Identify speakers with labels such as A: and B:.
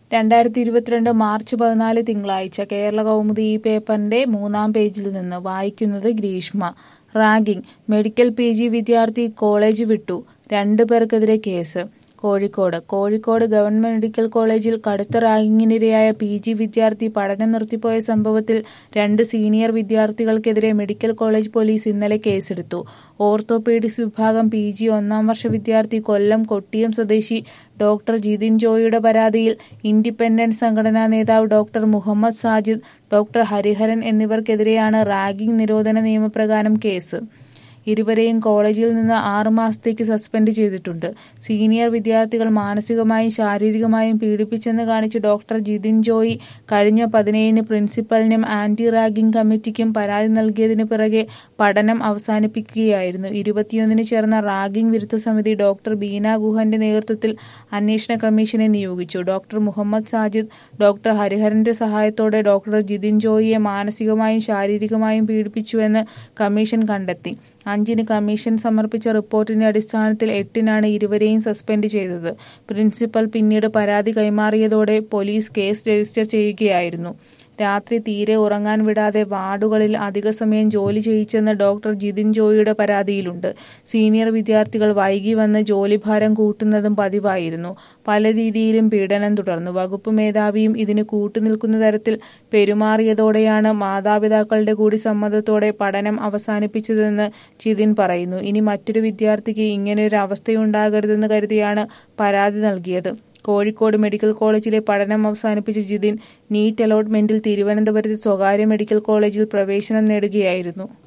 A: രണ്ടായിരത്തി ഇരുപത്തിരണ്ട് മാർച്ച് പതിനാല് തിങ്കളാഴ്ച കേരള കൗമുദി ഈ പേപ്പറിന്റെ മൂന്നാം പേജിൽ നിന്ന് വായിക്കുന്നത് Greeshma ragging medical P G വിദ്യാർത്ഥി കോളേജ് വിട്ടു രണ്ടു പേർക്കെതിരെ case Kozhikode Kozhikode government medical കോളേജിൽ കടുത്ത റാഗിങ്ങിനിരയായ പി ജി വിദ്യാർത്ഥി പഠനം നിർത്തിപ്പോയ സംഭവത്തിൽ രണ്ട് സീനിയർ വിദ്യാർത്ഥികൾക്കെതിരെ മെഡിക്കൽ കോളേജ് പോലീസ് ഇന്നലെ കേസെടുത്തു ഓർത്തോപീഡിക്സ് വിഭാഗം പി ജി ഒന്നാം വർഷ വിദ്യാർത്ഥി കൊല്ലം കൊട്ടിയം സ്വദേശി ഡോക്ടർ ജിതിൻ ജോയിയുടെ പരാതിയിൽ ഇൻഡിപെൻഡന്റ് സംഘടനാ നേതാവ് ഡോക്ടർ മുഹമ്മദ് സാജിദ് ഡോക്ടർ ഹരിഹരൻ എന്നിവർക്കെതിരെയാണ് റാഗിംഗ് നിരോധന നിയമപ്രകാരം കേസ് ഇരുവരെയും കോളേജിൽ നിന്ന് ആറു മാസത്തേക്ക് സസ്പെൻഡ് ചെയ്തിട്ടുണ്ട് സീനിയർ വിദ്യാർത്ഥികൾ മാനസികമായും ശാരീരികമായും പീഡിപ്പിച്ചെന്ന് കാണിച്ച് ഡോക്ടർ ജിതിൻ ജോയി കഴിഞ്ഞ പതിനേഴിന് പ്രിൻസിപ്പലിനും ആന്റി റാഗിംഗ് കമ്മിറ്റിക്കും പരാതി നൽകിയതിനു പിറകെ പഠനം അവസാനിപ്പിക്കുകയായിരുന്നു ഇരുപത്തിയൊന്നിന് ചേർന്ന റാഗിംഗ് വിരുദ്ധ സമിതി ഡോക്ടർ ബീന ഗുഹന്റെ നേതൃത്വത്തിൽ അന്വേഷണ കമ്മീഷനെ നിയോഗിച്ചു ഡോക്ടർ മുഹമ്മദ് സാജിദ് ഡോക്ടർ ഹരിഹരന്റെ സഹായത്തോടെ ഡോക്ടർ ജിതിൻ ജോയിയെ മാനസികമായും ശാരീരികമായും പീഡിപ്പിച്ചുവെന്ന് കമ്മീഷൻ കണ്ടെത്തി അഞ്ചിന് കമ്മീഷൻ സമർപ്പിച്ച റിപ്പോർട്ടിന്റെ അടിസ്ഥാനത്തിൽ എട്ടിനാണ് ഇരുവരെയും സസ്പെൻഡ് ചെയ്തത് പ്രിൻസിപ്പൽ പിന്നീട് പരാതി കൈമാറിയതോടെ പോലീസ് കേസ് രജിസ്റ്റർ ചെയ്യുകയായിരുന്നു രാത്രി തീരെ ഉറങ്ങാൻ വിടാതെ വാർഡുകളിൽ അധിക സമയം ജോലി ചെയ്യിച്ചെന്ന് ഡോക്ടർ ജിതിൻ ജോയിയുടെ പരാതിയിലുണ്ട് സീനിയർ വിദ്യാർത്ഥികൾ വൈകി വന്ന് ജോലിഭാരം കൂട്ടുന്നതും പതിവായിരുന്നു പല രീതിയിലും പീഡനം തുടർന്നു വകുപ്പ് മേധാവിയും ഇതിന് കൂട്ടുനിൽക്കുന്ന തരത്തിൽ പെരുമാറിയതോടെയാണ് മാതാപിതാക്കളുടെ കൂടി സമ്മതത്തോടെ പഠനം അവസാനിപ്പിച്ചതെന്ന് ജിതിൻ പറയുന്നു ഇനി മറ്റൊരു വിദ്യാർത്ഥിക്ക് ഇങ്ങനെയൊരു അവസ്ഥയുണ്ടാകരുതെന്ന് കരുതിയാണ് പരാതി നൽകിയത് കോഴിക്കോട് മെഡിക്കൽ കോളേജിലെ പഠനം അവസാനിപ്പിച്ച ജിതിൻ നീറ്റ് അലോട്ട്മെന്റിൽ തിരുവനന്തപുരത്ത് സ്വകാര്യ മെഡിക്കൽ കോളേജിൽ പ്രവേശനം നേടുകയായിരുന്നു